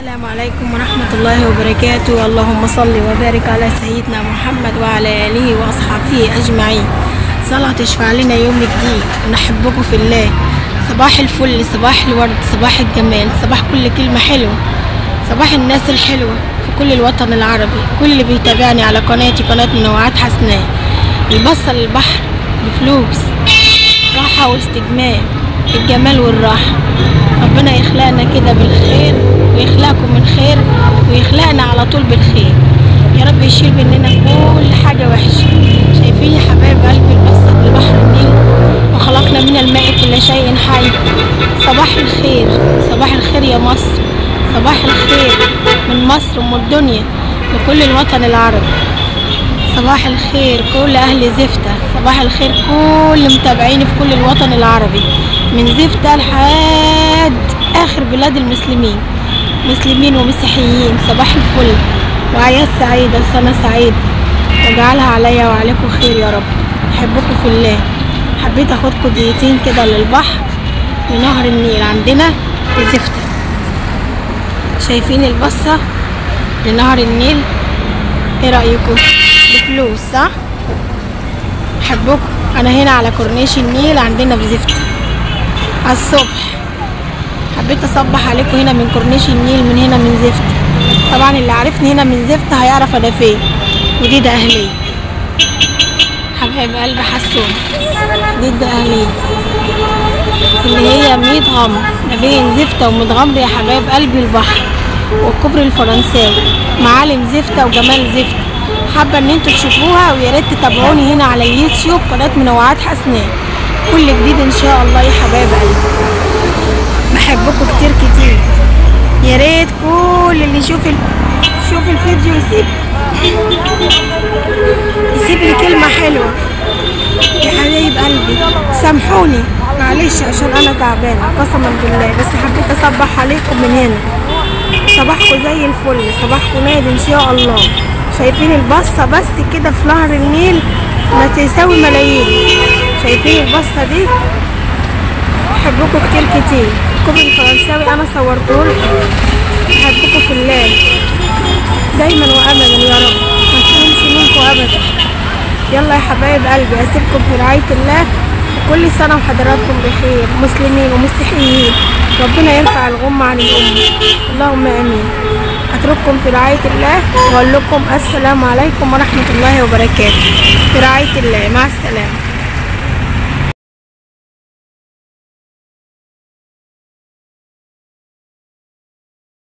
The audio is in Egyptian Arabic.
السلام عليكم ورحمة الله وبركاته اللهم صل وبارك على سيدنا محمد وعلى آله وأصحابه أجمعين صلاة تشفع لنا يوم الدين ونحبكم في الله صباح الفل صباح الورد صباح الجمال صباح كل كلمة حلوة صباح الناس الحلوة في كل الوطن العربي كل اللي بيتابعني على قناتي قناة منوعات حسناء البصة للبحر بفلوس راحة واستجمام الجمال والراحة ربنا يخلقنا كده بالخير ويخلقكم من خير ويخلقنا على طول بالخير يا رب يشيل مننا كل حاجة وحشة شايفين يا حبايب قلبي البسط لبحر النيل وخلقنا من الماء كل شيء حي صباح الخير صباح الخير يا مصر صباح الخير من مصر ومن الدنيا لكل الوطن العربي صباح الخير كل أهل زفتة صباح الخير كل متابعيني في كل الوطن العربي من زفتة لحد آخر بلاد المسلمين مسلمين ومسيحيين صباح الفل وأعياد سعيدة وسنة سعيدة واجعلها عليا وعليكم خير يا رب أحبكم في الله حبيت أخدكم دقيقتين كده للبحر لنهر النيل عندنا في زفتة شايفين البصة لنهر النيل ايه رأيكم بفلوس صح احبكم انا هنا على كورنيش النيل عندنا في زفتة على الصبح حبيت اصبح عليكم هنا من كورنيش النيل من هنا من زفتة طبعا اللي عارفني هنا من زفتة هيعرف انا فين ودي ده اهلية حبايب قلبي حسون دي ده اهلية اللي هي ميت غمر ما بين زفتة ومتغمر يا حبايب قلبي البحر والكوبري الفرنساوي معالم زفتة وجمال زفتة حابة ان انتوا تشوفوها ويا ريت تتابعوني هنا على اليوتيوب قناة منوعات حسناء كل جديد ان شاء الله يا حبايب قلبي بحبكم كتير كتير يا ريت كل اللي يشوف ال... يشوف الفيديو يسيب يسيب لي كلمة حلوة يا حبايب قلبي سامحوني معلش عشان انا تعبانة قسما بالله بس حبيت اصبح عليكم من هنا صباحكم زي الفل صباحكم نادي ان شاء الله شايفين البصة بس كده في نهر النيل ما تساوي ملايين شايفين البصة دي بحبكم كتير كتير الكوبري الفرنساوي انا صورتهولكم بحبكم في الله دايما وابدا يا رب ما تحرمش منكم ابدا يلا يا حبايب قلبي اسيبكم في رعاية الله وكل سنة وحضراتكم بخير مسلمين ومسيحيين ربنا يرفع الغمة عن الأمة اللهم آمين أترككم في رعاية الله وأقول لكم السلام عليكم ورحمة الله وبركاته في رعاية الله مع السلامة